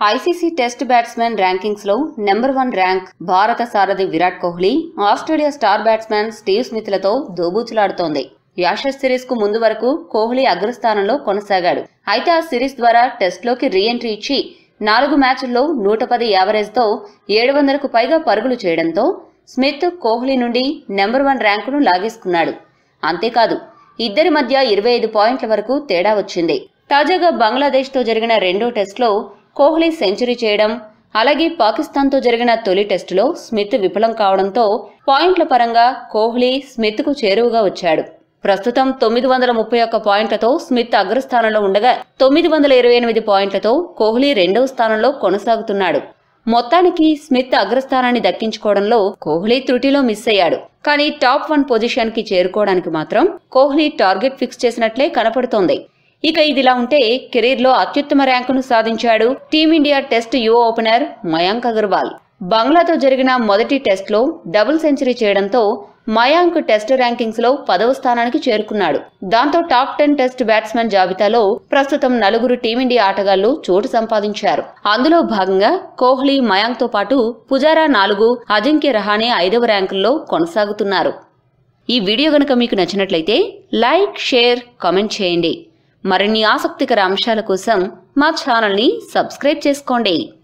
ICC test batsmen rankings లో number one rank భారత సారథి Virat Kohli Australia star batsmen Steve స్మిత్లతో దోబూచులాడుతోంది యాషస్ సిరీస్ కు ముందు వరకు కోహ్లీ అగ్రస్థానంలో కొనసాగాడు అయితే ఆ సిరీస్ ద్వారా టెస్ట్లోకి రీఎంట్రీ ఇచ్చి నాలుగు మ్యాచ్ల్లో నూట పది యావరేజ్తో ఏడు వందలకు పైగా పరుగులు చేయడంతో స్మిత్ కోహ్లీ నుండి నెంబర్ వన్ ర్యాంకును లాగేసుకున్నాడు అంతేకాదు ఇద్దరి మధ్య ఇరవై ఐదు పాయింట్ల వరకు తేడా వచ్చింది తాజాగా బంగ్లాదేశ్తో జరిగిన రెండో టెస్టులో కోహ్లీ సెంచరీ చేయడం అలాగే పాకిస్తాన్తో జరిగిన తొలి టెస్టులో స్మిత్ విఫలం కావడంతో పాయింట్ల పరంగా కోహ్లీ స్మిత్కు చేరువగా వచ్చాడు ప్రస్తుతం తొమ్మిది వందల ముప్పై ఒక్క పాయింట్లతో స్మిత్ అగ్రస్థానంలో ఉండగా తొమ్మిది వందల ఇరవై ఎనిమిది పాయింట్లతో కోహ్లీ రెండవ స్థానంలో కొనసాగుతున్నాడు మొత్తానికి స్మిత్ అగ్రస్థానాన్ని దక్కించుకోవడంలో కోహ్లీ త్రుటిలో మిస్ అయ్యాడు కానీ టాప్ వన్ పొజిషన్ కి చేరుకోవడానికి మాత్రం కోహ్లీ టార్గెట్ ఫిక్స్ చేసినట్లే కనపడుతోంది ఇక ఇదిలా ఉంటే కెరీర్లో అత్యుత్తమ ర్యాంకును సాధించాడు టీమిండియా టెస్ట్ యువ ఓపెనర్ మయాంక్ అగర్వాల్ బంగ్లాతో జరిగిన మొదటి టెస్ట్లో డబుల్ సెంచరీ చేయడంతో మయాంక్ టెస్ట్ ర్యాంకింగ్స్ లో పదవ స్థానానికి చేరుకున్నాడు దాంతో టాప్ టెన్ టెస్ట్ బ్యాట్స్మెన్ జాబితాలో ప్రస్తుతం నలుగురు టీమిండియా ఆటగాళ్లు చోటు సంపాదించారు అందులో భాగంగా కోహ్లీ మయాంక్ తో పాటు పుజారా నాలుగు అజింక్య రహానే ఐదవ ర్యాంకుల్లో కొనసాగుతున్నారు ఈ వీడియో గనుక మీకు నచ్చినట్లయితే లైక్ షేర్ కామెంట్ చేయండి మరిన్ని ఆసక్తికర అంశాల కోసం మా ఛానల్ని సబ్స్క్రైబ్ చేసుకోండి